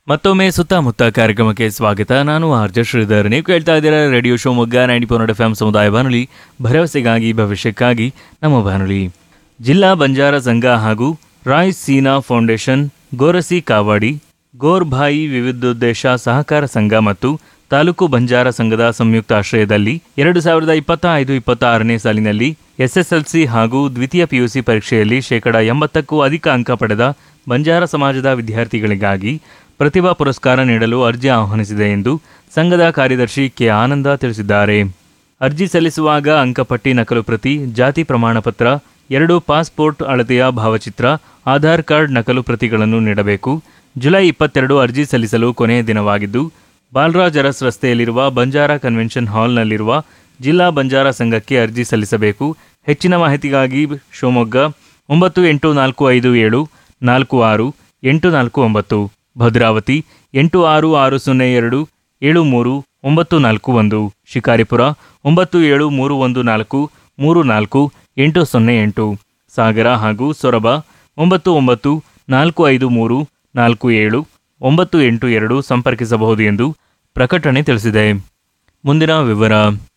ಮತ್ತೊಮ್ಮೆ ಸುತ್ತಮುತ್ತ ಕಾರ್ಯಕ್ರಮಕ್ಕೆ ಸ್ವಾಗತ ನಾನು ಆರ್ಜ ಶ್ರೀಧರ್ ನೀವು ಕೇಳ್ತಾ ಇದ್ದೀರಾ radio Shivamogga ninety four F M ಸಮುದಾಯ ಬಾನುಲಿ ಭರವಸೆಗಾಗಿ ಭವಿಷ್ಯಕ್ಕಾಗಿ ನಮ್ಮ ಬಾನುಲಿ ಜಿಲ್ಲಾ ಬಂಜಾರ ಸಂಘ ಹಾಗೂ ರಾಯ್ ಸೀನಾ ಫೌಂಡೇಶನ್ ಗೋರಸಿ ಕಾವಾಡಿ ಗೋರ್ಭಾಯಿ ವಿವಿಧೋದ್ದೇಶ ಸಹಕಾರ ಸಂಘ ಮತ್ತು ತಾಲೂಕು ಬಂಜಾರ ಸಂಘದ ಸಂಯುಕ್ತ ಆಶ್ರಯದಲ್ಲಿ ಎರಡು ಸಾವಿರದ ಇಪ್ಪತ್ತ ಐದು ಇಪ್ಪತ್ತ ಆರನೇ ಸಾಲಿನಲ್ಲಿ ಎಸ್ಎಸ್ಎಲ್ಸಿ ಹಾಗೂ ದ್ವಿತೀಯ ಪಿಯುಸಿ ಪರೀಕ್ಷೆಯಲ್ಲಿ ಶೇಕಡ ಎಂಬತ್ತಕ್ಕೂ ಅಧಿಕ ಅಂಕ ಪಡೆದ ಬಂಜಾರ ಸಮಾಜದ ವಿದ್ಯಾರ್ಥಿಗಳಿಗಾಗಿ ಪ್ರತಿಭಾ ಪುರಸ್ಕಾರ ನೀಡಲು ಅರ್ಜಿ ಆಹ್ವಾನಿಸಿದೆ ಎಂದು ಸಂಘದ ಕಾರ್ಯದರ್ಶಿ ಕೆ ಆನಂದ ತಿಳಿಸಿದ್ದಾರೆ ಅರ್ಜಿ ಸಲ್ಲಿಸುವಾಗ ಅಂಕಪಟ್ಟಿ ನಕಲು ಪ್ರತಿ ಜಾತಿ ಪ್ರಮಾಣ ಪತ್ರ ಎರಡು ಪಾಸ್ಪೋರ್ಟ್ ಅಳತೆಯ ಭಾವಚಿತ್ರ ಆಧಾರ್ ಕಾರ್ಡ್ ನಕಲು ಪ್ರತಿಗಳನ್ನು ನೀಡಬೇಕು ಜುಲೈ ಇಪ್ಪತ್ತೆರಡು ಅರ್ಜಿ ಸಲ್ಲಿಸಲು ಕೊನೆಯ ದಿನವಾಗಿದ್ದು ಬಾಲರಾಜ್ ಅರಸ್ ರಸ್ತೆಯಲ್ಲಿರುವ ಬಂಜಾರ ಕನ್ವೆನ್ಷನ್ ಹಾಲ್ನಲ್ಲಿರುವ ಜಿಲ್ಲಾ ಬಂಜಾರ ಸಂಘಕ್ಕೆ ಅರ್ಜಿ ಸಲ್ಲಿಸಬೇಕು ಹೆಚ್ಚಿನ ಮಾಹಿತಿಗಾಗಿ ಶಿವಮೊಗ್ಗ ಒಂಬತ್ತು ಎಂಟು ನಾಲ್ಕು ಐದು ಏಳು ನಾಲ್ಕು ಆರು ಎಂಟು ನಾಲ್ಕು ಒಂಬತ್ತು ಭದ್ರಾವತಿ ಎಂಟು ಆರು ಆರು ಸೊನ್ನೆ ಎರಡು ಏಳು ಮೂರು ಒಂಬತ್ತು ನಾಲ್ಕು ಒಂದು ಶಿಕಾರಿಪುರ ಒಂಬತ್ತು ಏಳು ಮೂರು ಒಂದು ನಾಲ್ಕು ಮೂರು ನಾಲ್ಕು ಎಂಟು ಸೊನ್ನೆ ಎಂಟು ಸಾಗರ ಹಾಗೂ ಸೊರಬ ಒಂಬತ್ತು ಒಂಬತ್ತು ನಾಲ್ಕು ಐದು ಮೂರು ನಾಲ್ಕು ಏಳು ಒಂಬತ್ತು ಎಂಟು ಎರಡು ಸಂಪರ್ಕಿಸಬಹುದು ಎಂದು ಪ್ರಕಟಣೆ ತಿಳಿಸಿದೆ ಮುಂದಿನ ವಿವರ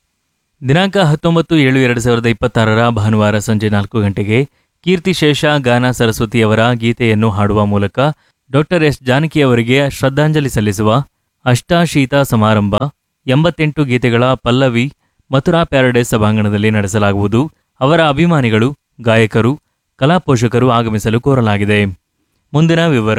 ದಿನಾಂಕ ಹತ್ತೊಂಬತ್ತು ಏಳು ಎರಡು ಸಾವಿರದ ಇಪ್ಪತ್ತಾರರ ಭಾನುವಾರ ಸಂಜೆ ನಾಲ್ಕು ಗಂಟೆಗೆ ಕೀರ್ತಿಶೇಷ ಗಾನ ಸರಸ್ವತಿಯವರ ಗೀತೆಯನ್ನು ಹಾಡುವ ಮೂಲಕ ಡಾಕ್ಟರ್ ಎಸ್ ಜಾನಕಿಯವರಿಗೆ ಶ್ರದ್ಧಾಂಜಲಿ ಸಲ್ಲಿಸುವ ಅಷ್ಟಾಶೀತ ಸಮಾರಂಭ ಎಂಬತ್ತೆಂಟು ಗೀತೆಗಳ ಪಲ್ಲವಿ ಮಥುರಾ ಪ್ಯಾರಡೈಸ್ ಸಭಾಂಗಣದಲ್ಲಿ ನಡೆಸಲಾಗುವುದು ಅವರ ಅಭಿಮಾನಿಗಳು ಗಾಯಕರು ಕಲಾ ಪೋಷಕರು ಆಗಮಿಸಲು ಕೋರಲಾಗಿದೆ ಮುಂದಿನ ವಿವರ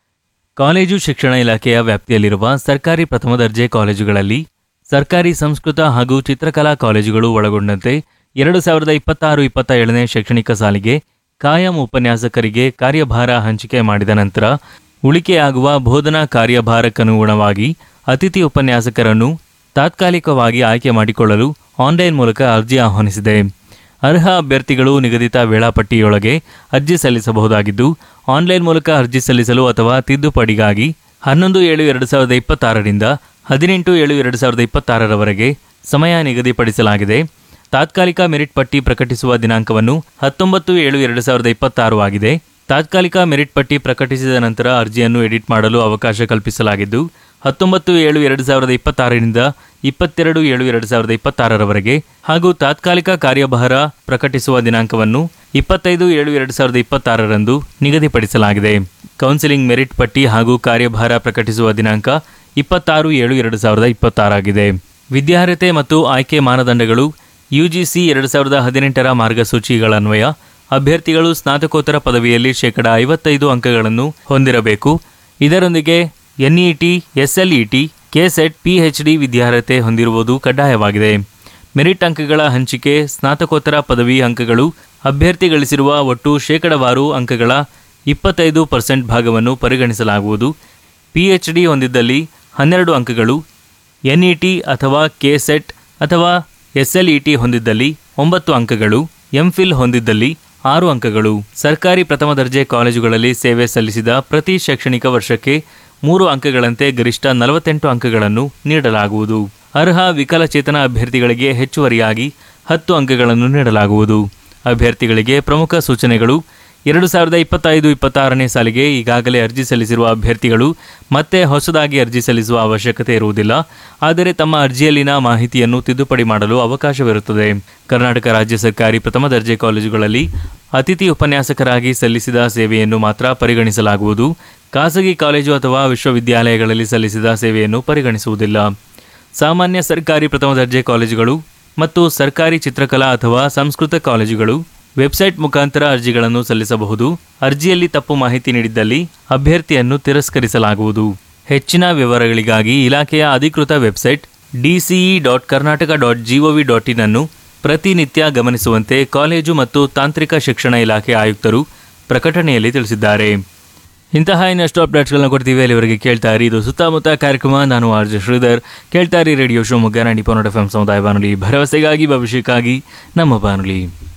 ಕಾಲೇಜು ಶಿಕ್ಷಣ ಇಲಾಖೆಯ ವ್ಯಾಪ್ತಿಯಲ್ಲಿರುವ ಸರ್ಕಾರಿ ಪ್ರಥಮ ದರ್ಜೆ ಕಾಲೇಜುಗಳಲ್ಲಿ ಸರ್ಕಾರಿ ಸಂಸ್ಕೃತ ಹಾಗೂ ಚಿತ್ರಕಲಾ ಕಾಲೇಜುಗಳು ಒಳಗೊಂಡಂತೆ ಎರಡು ಸಾವಿರದ ಇಪ್ಪತ್ತಾರು ಇಪ್ಪತ್ತ ಏಳನೇ ಶೈಕ್ಷಣಿಕ ಸಾಲಿಗೆ ಕಾಯಂ ಉಪನ್ಯಾಸಕರಿಗೆ ಕಾರ್ಯಭಾರ ಹಂಚಿಕೆ ಮಾಡಿದ ನಂತರ ಉಳಿಕೆಯಾಗುವ ಬೋಧನಾ ಕಾರ್ಯಭಾರಕ್ಕನುಗುಣವಾಗಿ ಅತಿಥಿ ಉಪನ್ಯಾಸಕರನ್ನು ತಾತ್ಕಾಲಿಕವಾಗಿ ಆಯ್ಕೆ ಮಾಡಿಕೊಳ್ಳಲು ಆನ್ಲೈನ್ ಮೂಲಕ ಅರ್ಜಿ ಆಹ್ವಾನಿಸಿದೆ ಅರ್ಹ ಅಭ್ಯರ್ಥಿಗಳು ನಿಗದಿತ ವೇಳಾಪಟ್ಟಿಯೊಳಗೆ ಅರ್ಜಿ ಸಲ್ಲಿಸಬಹುದಾಗಿದ್ದು ಆನ್ಲೈನ್ ಮೂಲಕ ಅರ್ಜಿ ಸಲ್ಲಿಸಲು ಅಥವಾ ತಿದ್ದುಪಡಿಗಾಗಿ ಹನ್ನೊಂದು ಏಳು ಎರಡು ಸಾವಿರದ ಇಪ್ಪತ್ತಾರರಿಂದ ಹದಿನೆಂಟು ಏಳು ಎರಡು ಸಾವಿರದ ಇಪ್ಪತ್ತಾರರವರೆಗೆ ಸಮಯ ನಿಗದಿಪಡಿಸಲಾಗಿದೆ ತಾತ್ಕಾಲಿಕ ಮೆರಿಟ್ ಪಟ್ಟಿ ಪ್ರಕಟಿಸುವ ದಿನಾಂಕವನ್ನು ಹತ್ತೊಂಬತ್ತು ಏಳು ಎರಡು ಸಾವಿರದ ಇಪ್ಪತ್ತಾರು ಆಗಿದೆ ತಾತ್ಕಾಲಿಕ ಮೆರಿಟ್ ಪಟ್ಟಿ ಪ್ರಕಟಿಸಿದ ನಂತರ ಅರ್ಜಿಯನ್ನು ಎಡಿಟ್ ಮಾಡಲು ಅವಕಾಶ ಕಲ್ಪಿಸಲಾಗಿದ್ದು ಹತ್ತೊಂಬತ್ತು ಏಳು ಎರಡು ಸಾವಿರದ ಇಪ್ಪತ್ತಾರರಿಂದ ಇಪ್ಪತ್ತೆರಡು ಏಳು ಎರಡು ಸಾವಿರದ ಇಪ್ಪತ್ತಾರರವರೆಗೆ ಹಾಗೂ ತಾತ್ಕಾಲಿಕ ಕಾರ್ಯಭಾರ ಪ್ರಕಟಿಸುವ ದಿನಾಂಕವನ್ನು ಇಪ್ಪತ್ತೈದು ಏಳು ಎರಡು ಸಾವಿರದ ಇಪ್ಪತ್ತಾರರಂದು ನಿಗದಿಪಡಿಸಲಾಗಿದೆ ಕೌನ್ಸಿಲಿಂಗ್ ಮೆರಿಟ್ ಪಟ್ಟಿ ಹಾಗೂ ಕಾರ್ಯಭಾರ ಪ್ರಕಟಿಸುವ ದಿನಾಂಕ ಇಪ್ಪತ್ತಾರು ಏಳು ಎರಡು ಸಾವಿರದ ಇಪ್ಪತ್ತಾರಾಗಿದೆ ವಿದ್ಯಾರ್ಹತೆ ಮತ್ತು ಆಯ್ಕೆ ಮಾನದಂಡಗಳು ಯುಜಿಸಿ ಎರಡು ಸಾವಿರದ ಹದಿನೆಂಟರ ಮಾರ್ಗಸೂಚಿಗಳನ್ವಯ ಅಭ್ಯರ್ಥಿಗಳು ಸ್ನಾತಕೋತ್ತರ ಪದವಿಯಲ್ಲಿ ಶೇಕಡ ಐವತ್ತೈದು ಅಂಕಗಳನ್ನು ಹೊಂದಿರಬೇಕು ಇದರೊಂದಿಗೆ ಎನ್ಇಟಿ ಎಸ್ಎಲ್ಇಟಿ ಕೆಸೆಟ್ ಪಿಎಚ್ಡಿ ವಿದ್ಯಾರ್ಹತೆ ಹೊಂದಿರುವುದು ಕಡ್ಡಾಯವಾಗಿದೆ ಮೆರಿಟ್ ಅಂಕಗಳ ಹಂಚಿಕೆ ಸ್ನಾತಕೋತ್ತರ ಪದವಿ ಅಂಕಗಳು ಅಭ್ಯರ್ಥಿ ಗಳಿಸಿರುವ ಒಟ್ಟು ಶೇಕಡವಾರು ಅಂಕಗಳ ಇಪ್ಪತ್ತೈದು ಪರ್ಸೆಂಟ್ ಭಾಗವನ್ನು ಪರಿಗಣಿಸಲಾಗುವುದು ಪಿಎಚ್ಡಿ ಹೊಂದಿದ್ದಲ್ಲಿ ಹನ್ನೆರಡು ಅಂಕಗಳು ಎನ್ಇಟಿ ಅಥವಾ ಕೆಸೆಟ್ ಅಥವಾ ಎಸ್ಎಲ್ಇಟಿ ಹೊಂದಿದ್ದಲ್ಲಿ ಒಂಬತ್ತು ಅಂಕಗಳು ಎಂಫಿಲ್ ಹೊಂದಿದ್ದಲ್ಲಿ ಆರು ಅಂಕಗಳು ಸರ್ಕಾರಿ ಪ್ರಥಮ ದರ್ಜೆ ಕಾಲೇಜುಗಳಲ್ಲಿ ಸೇವೆ ಸಲ್ಲಿಸಿದ ಪ್ರತಿ ಶೈಕ್ಷಣಿಕ ವರ್ಷಕ್ಕೆ ಮೂರು ಅಂಕಗಳಂತೆ ಗರಿಷ್ಠ ನಲವತ್ತೆಂಟು ಅಂಕಗಳನ್ನು ನೀಡಲಾಗುವುದು ಅರ್ಹ ವಿಕಲಚೇತನ ಅಭ್ಯರ್ಥಿಗಳಿಗೆ ಹೆಚ್ಚುವರಿಯಾಗಿ ಹತ್ತು ಅಂಕಗಳನ್ನು ನೀಡಲಾಗುವುದು ಅಭ್ಯರ್ಥಿಗಳಿಗೆ ಪ್ರಮುಖ ಸೂಚನೆಗಳು ಎರಡು ಸಾವಿರದ ಇಪ್ಪತ್ತೈದು ಇಪ್ಪತ್ತಾರನೇ ಸಾಲಿಗೆ ಈಗಾಗಲೇ ಅರ್ಜಿ ಸಲ್ಲಿಸಿರುವ ಅಭ್ಯರ್ಥಿಗಳು ಮತ್ತೆ ಹೊಸದಾಗಿ ಅರ್ಜಿ ಸಲ್ಲಿಸುವ ಅವಶ್ಯಕತೆ ಇರುವುದಿಲ್ಲ ಆದರೆ ತಮ್ಮ ಅರ್ಜಿಯಲ್ಲಿನ ಮಾಹಿತಿಯನ್ನು ತಿದ್ದುಪಡಿ ಮಾಡಲು ಅವಕಾಶವಿರುತ್ತದೆ ಕರ್ನಾಟಕ ರಾಜ್ಯ ಸರ್ಕಾರಿ ಪ್ರಥಮ ದರ್ಜೆ ಕಾಲೇಜುಗಳಲ್ಲಿ ಅತಿಥಿ ಉಪನ್ಯಾಸಕರಾಗಿ ಸಲ್ಲಿಸಿದ ಸೇವೆಯನ್ನು ಮಾತ್ರ ಪರಿಗಣಿಸಲಾಗುವುದು ಖಾಸಗಿ ಕಾಲೇಜು ಅಥವಾ ವಿಶ್ವವಿದ್ಯಾಲಯಗಳಲ್ಲಿ ಸಲ್ಲಿಸಿದ ಸೇವೆಯನ್ನು ಪರಿಗಣಿಸುವುದಿಲ್ಲ ಸಾಮಾನ್ಯ ಸರ್ಕಾರಿ ಪ್ರಥಮ ದರ್ಜೆ ಕಾಲೇಜುಗಳು ಮತ್ತು ಸರ್ಕಾರಿ ಚಿತ್ರಕಲಾ ಅಥವಾ ಸಂಸ್ಕೃತ ಕಾಲೇಜುಗಳು ವೆಬ್ಸೈಟ್ ಮುಖಾಂತರ ಅರ್ಜಿಗಳನ್ನು ಸಲ್ಲಿಸಬಹುದು ಅರ್ಜಿಯಲ್ಲಿ ತಪ್ಪು ಮಾಹಿತಿ ನೀಡಿದ್ದಲ್ಲಿ ಅಭ್ಯರ್ಥಿಯನ್ನು ತಿರಸ್ಕರಿಸಲಾಗುವುದು ಹೆಚ್ಚಿನ ವಿವರಗಳಿಗಾಗಿ ಇಲಾಖೆಯ ಅಧಿಕೃತ website DCE dot Karnataka dot gov dot in ಅನ್ನು ಪ್ರತಿನಿತ್ಯ ಗಮನಿಸುವಂತೆ ಕಾಲೇಜು ಮತ್ತು ತಾಂತ್ರಿಕ ಶಿಕ್ಷಣ ಇಲಾಖೆ ಆಯುಕ್ತರು ಪ್ರಕಟಣೆಯಲ್ಲಿ ತಿಳಿಸಿದ್ದಾರೆ ಇಂತಹ ಇನ್ನಷ್ಟು ಅಪ್ಡೇಟ್ಸ್ಗಳನ್ನ ಕೊಡ್ತೀವಿ ಅಲ್ಲಿವರೆಗೆ ಕೇಳ್ತಾ ಇರಿ ಇದು ಸುತ್ತಮುತ್ತ ಕಾರ್ಯಕ್ರಮ ನಾನು ಆರ್ ಜೆ ಶ್ರೀಧರ್ ಕೇಳ್ತಾ ಇರಿ ರೇಡಿಯೋ ಶಿವಮೊಗ್ಗ ನಾಡಿ ಪನ್ನಡ ಎಫ್ ಸಮುದಾಯ ಬಾನುಲಿ ಭರವಸೆಗಾಗಿ ಭವಿಷ್ಯಕ್ಕಾಗಿ ನಮ್ಮ ಬಾನುಲಿ